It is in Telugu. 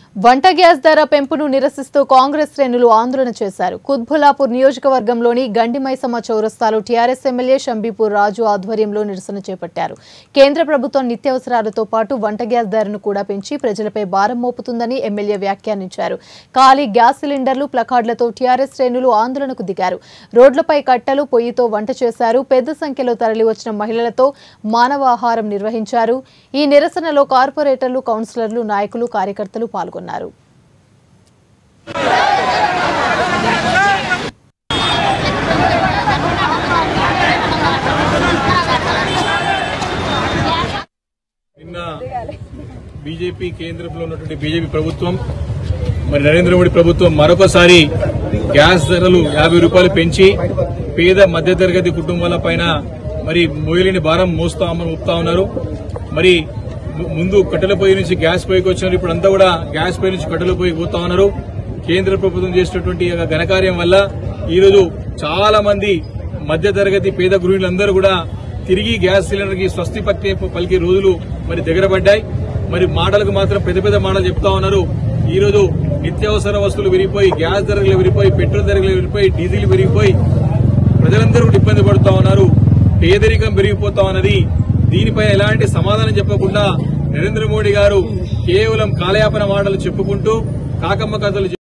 వంట గ్యాస్ ధర పెంపును నిరసిస్తూ కాంగ్రెస్ శ్రేణులు ఆందోళన చేశారు కుత్బులాపూర్ నియోజకవర్గంలోని గండిమైసమ్మ చౌరస్తాలో టీఆర్ఎస్ ఎమ్మెల్యే షంబీపూర్ రాజు ఆధ్వర్యంలో నిరసన చేపట్టారు కేంద్ర ప్రభుత్వం నిత్యావసరాలతో పాటు వంట గ్యాస్ ధరను కూడా పెంచి ప్రజలపై భారం మోపుతుందని ఎమ్మెల్యే వ్యాఖ్యానించారు ఖాళీ గ్యాస్ సిలిండర్లు ప్లకార్డులతో టీఆర్ఎస్ శ్రేణులు ఆందోళనకు దిగారు రోడ్లపై కట్టెలు పొయ్యితో వంట చేశారు పెద్ద సంఖ్యలో తరలివచ్చిన మహిళలతో మానవాహారం నిర్వహించారు ఈ నిరసనలో కార్పొరేటర్లు కౌన్సిలర్లు నాయకులు కార్యకర్తలు పాల్గొన్నారు నిన్న బీజేపీ కేంద్రంలో ఉన్నటువంటి బీజేపీ ప్రభుత్వం మరి నరేంద్ర మోడీ ప్రభుత్వం మరొకసారి గ్యాస్ ధరలు యాభై రూపాయలు పెంచి పేద మధ్యతరగతి కుటుంబాల పైన మరి మొయిలిని భారం మోస్తా మోపుతా ఉన్నారు మరి ము- ముందు కట్టెల పొయ్యి నుంచి గ్యాస్ పొయ్యికి వచ్చినారు ఇప్పుడు అంతా కూడా గ్యాస్ పొయ్యి నుంచి కట్టెల పొయ్యి పోతా ఉన్నారు కేంద్ర ప్రభుత్వం చేసినటువంటి ఈ యొక్క ఘనకార్యం వల్ల ఈరోజు చాలా మంది మధ్యతరగతి పేద గృహిణులందరూ కూడా తిరిగి గ్యాస్ సిలిండర్ కి స్వస్తి పట్టే పలికే రోజులు మరి దగ్గర పడ్డాయి మరి మాటలకు మాత్రం పెద్ద పెద్ద మాటలు చెప్తా ఉన్నారు ఈ రోజు నిత్యావసర వస్తువులు విరిగిపోయి గ్యాస్ ధరలు విరిగిపోయి పెట్రోల్ ధరలు విరిగిపోయి డీజిల్ విరిగిపోయి ప్రజలందరూ కూడా ఇబ్బంది పడుతా ఉన్నారు పేదరికం పెరిగిపోతా ఉన్నది దీనిపై ఎలాంటి సమాధానం చెప్పకుండా నరేంద్ర మోడీ గారు కేవలం కాలయాపన మాటలు చెప్పుకుంటూ కాకమ్మ కథలు